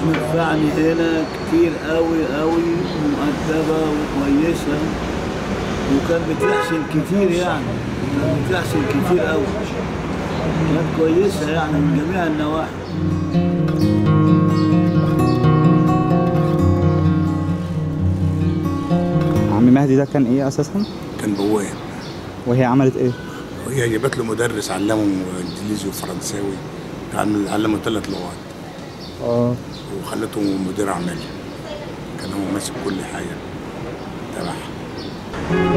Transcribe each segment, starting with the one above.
نفعني هنا كتير قوي قوي مؤدبة وكويسة وكان بتحسن كتير يعني كان بتحسن كتير قوي كانت كويسة يعني من جميع النواحي عم مهدي ده كان ايه اساسا كان بواب وهي عملت ايه وهي جابت له مدرس علمه انجليزي وفرنساوي علم- علمه ثلاث لغات اه وخلته مدير اعمال كان هو ماسك كل حاجه تبعها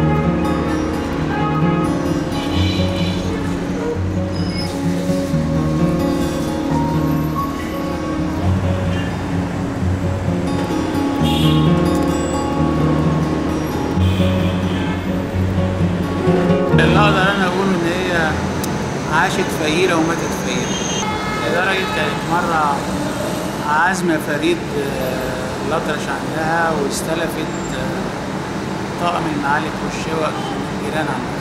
اللي اقدر انا اقوله ان هي عاشت فقيره وماتت فقيره لدرجه كانت مره عازمه فريد آه، الأطرش عندها واستلفت آه، طقم المعالق والشوك من الجيران عندها